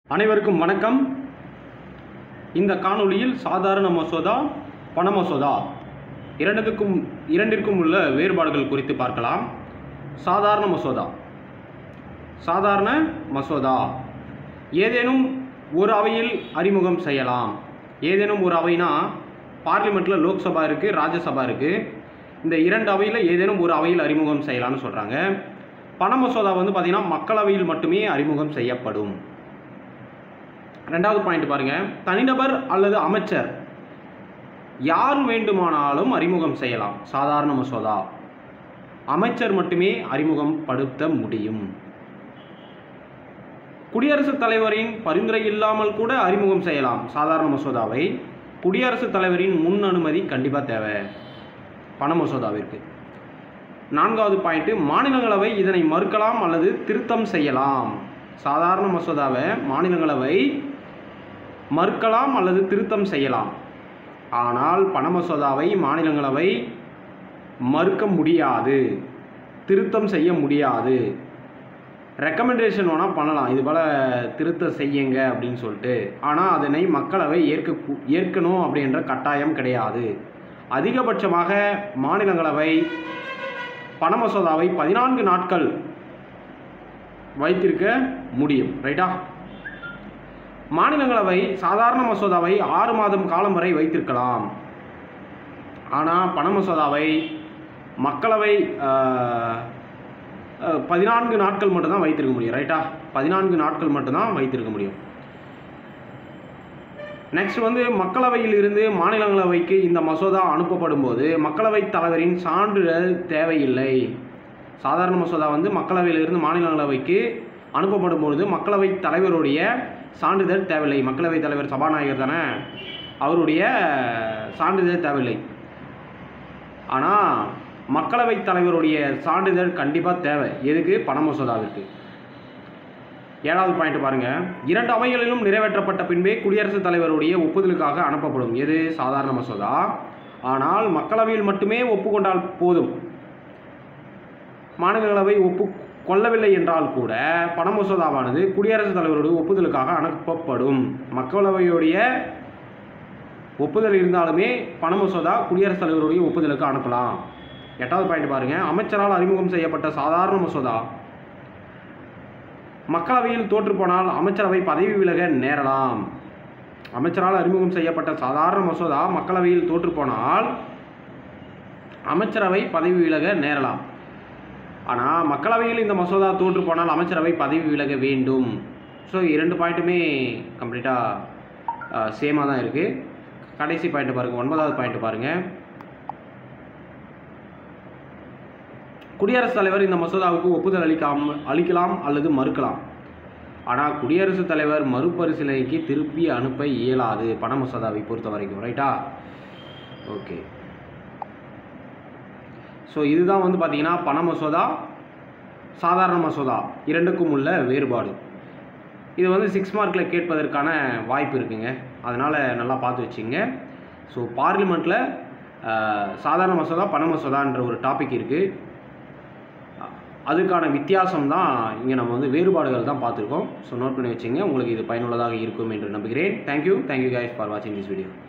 அனைவருக்கும் வணக்கம் இந்த காணொளியில் சாதாரண மசோதா பண மசோதா இரண்டுக்கும் இரண்டிற்கும் உள்ள வேறுபாடுகள் குறித்து பார்க்கலாம் சாதாரண மசோதா சாதாரண மசோதா ஏதேனும் ஒரு அவையில் அறிமுகம் செய்யலாம் ஏதேனும் ஒரு அவைனா பார்லிமெண்ட்டில் லோக்சபா இருக்குது ராஜ்யசபா இருக்குது இந்த இரண்டு அவையில் ஏதேனும் ஒரு அவையில் அறிமுகம் செய்யலாம்னு சொல்கிறாங்க பண மசோதா வந்து பார்த்திங்கன்னா மக்களவையில் மட்டுமே அறிமுகம் செய்யப்படும் ரெண்டாவது பாயிண்ட் பாருங்க தனிநபர் அல்லது அமைச்சர் யார் வேண்டுமானாலும் அறிமுகம் செய்யலாம் சாதாரண மசோதா அமைச்சர் மட்டுமே அறிமுகம் படுத்த முடியும் குடியரசுத் தலைவரின் பரிந்துரை இல்லாமல் கூட அறிமுகம் செய்யலாம் சாதாரண மசோதாவை குடியரசுத் தலைவரின் முன் அனுமதி கண்டிப்பாக தேவை பண மசோதாவிற்கு நான்காவது பாயிண்ட் மாநிலங்களவை இதனை மறுக்கலாம் அல்லது திருத்தம் செய்யலாம் சாதாரண மசோதாவை மாநிலங்களவை மறுக்கலாம் அல்லது திருத்தம் செய்யலாம் ஆனால் பண மசோதாவை மாநிலங்களவை மறுக்க முடியாது திருத்தம் செய்ய முடியாது ரெக்கமெண்டேஷன் வேணால் பண்ணலாம் இது போல் திருத்தம் செய்யுங்க அப்படின்னு சொல்லிட்டு ஆனால் அதனை மக்களவை ஏற்க கு- ஏற்கணும் அப்படின்ற கட்டாயம் கிடையாது அதிகபட்சமாக மாநிலங்களவை பண மசோதாவை பதினான்கு நாட்கள் வைத்திருக்க முடியும் ரைட்டா மாநிலங்களவை சாதாரண மசோதாவை ஆறு மாதம் காலம் வரை வைத்திருக்கலாம் ஆனால் பண மசோதாவை மக்களவை ஆஹ், ஆஹ், பதினான்கு நாட்கள் மட்டும்தான் வைத்திருக்க முடியும் ரைட்டா பதினான்கு நாட்கள் மட்டும்தான் வைத்திருக்க முடியும் நெக்ஸ்ட் வந்து மக்களவையில் இருந்து மாநிலங்களவைக்கு இந்த மசோதா அனுப்பப்படும் போது மக்களவைத் தலைவரின் சான்றிதழ் தேவையில்லை சாதாரண மசோதா வந்து மக்களவையிலிருந்து மாநிலங்களவைக்கு அனுப்பப்படும் பொழுது மக்களவைத் தலைவருடைய சான்றிதழ் தேவையில்லை மக்களவைத் தலைவர் சபாநாயகர் தானே அவருடைய சான்றிதழ் தேவையில்லை ஆனால் மக்களவைத் தலைவருடைய சான்றிதழ் கண்டிப்பாக தேவை எதுக்கு பண மசோதாவிற்கு ஏழாவது பாயிண்ட் பாருங்க இரண்டு அவைகளிலும் நிறைவேற்றப்பட்ட பின்பே குடியரசுத் தலைவருடைய ஒப்புதலுக்காக அனுப்பப்படும் எது சாதாரண மசோதா ஆனால் மக்களவையில் மட்டுமே ஒப்புக்கொண்டால் போதும் மாநிலங்களவை ஒப்பு கொள்ளவில்லை என்றால் கூட பண மசோதாவானது குடியரசுத் தலைவருடைய ஒப்புதலுக்காக அனுப்பப்படும் மக்களவையுடைய ஒப்புதல் இருந்தாலுமே பண மசோதா குடியரசுத் தலைவருடைய ஒப்புதலுக்கு அனுப்பலாம் எட்டாவது பாயிண்ட் பாருங்க அமைச்சரால் அறிமுகம் செய்யப்பட்ட சாதாரண மசோதா மக்களவையில் தோற்றுப்போனால் அமைச்சரவை பதவி விலக நேரலாம் அமைச்சரால் அறிமுகம் செய்யப்பட்ட சாதாரண மசோதா மக்களவையில் தோற்றுப்போனால் அமைச்சரவை பதவி விலக நேரலாம் ஆனால் மக்களவையில் இந்த மசோதா தோற்று போனால் அமைச்சரவை பதவி விலக வேண்டும் ஸோ இரண்டு பாயிண்ட்டுமே கம்ப்ளீட்டாக சேமாக தான் இருக்குது கடைசி பாயிண்ட் பாருங்கள் ஒன்பதாவது பாயிண்ட் பாருங்கள் குடியரசுத் தலைவர் இந்த மசோதாவுக்கு ஒப்புதல் அளிக்காம அளிக்கலாம் அல்லது மறுக்கலாம் ஆனால் குடியரசுத் தலைவர் மறுபரிசீலனைக்கு திருப்பி அனுப்ப இயலாது பண மசோதாவை பொறுத்த வரைக்கும் ரைட்டா ஓகே ஸோ இதுதான் வந்து பார்த்தீங்கன்னா பண மசோதா சாதாரண மசோதா இரண்டுக்கும் உள்ள வேறுபாடு இது வந்து சிக்ஸ் மார்க்கில் கேட்பதற்கான வாய்ப்பு இருக்குங்க அதனால் நல்லா பார்த்து வச்சுங்க ஸோ பார்லிமெண்ட்டில் சாதாரண மசோதா பண மசோதான்ற ஒரு டாபிக் இருக்குது அதுக்கான வித்தியாசம் தான் இங்கே நம்ம வந்து வேறுபாடுகள் தான் பார்த்துருக்கோம் ஸோ நோட் பண்ணி வச்சுங்க உங்களுக்கு இது பயனுள்ளதாக இருக்கும் என்று நம்புகிறேன் தேங்க்யூ தேங்க்யூ guys ஃபார் வாட்சிங் திஸ் வீடியோ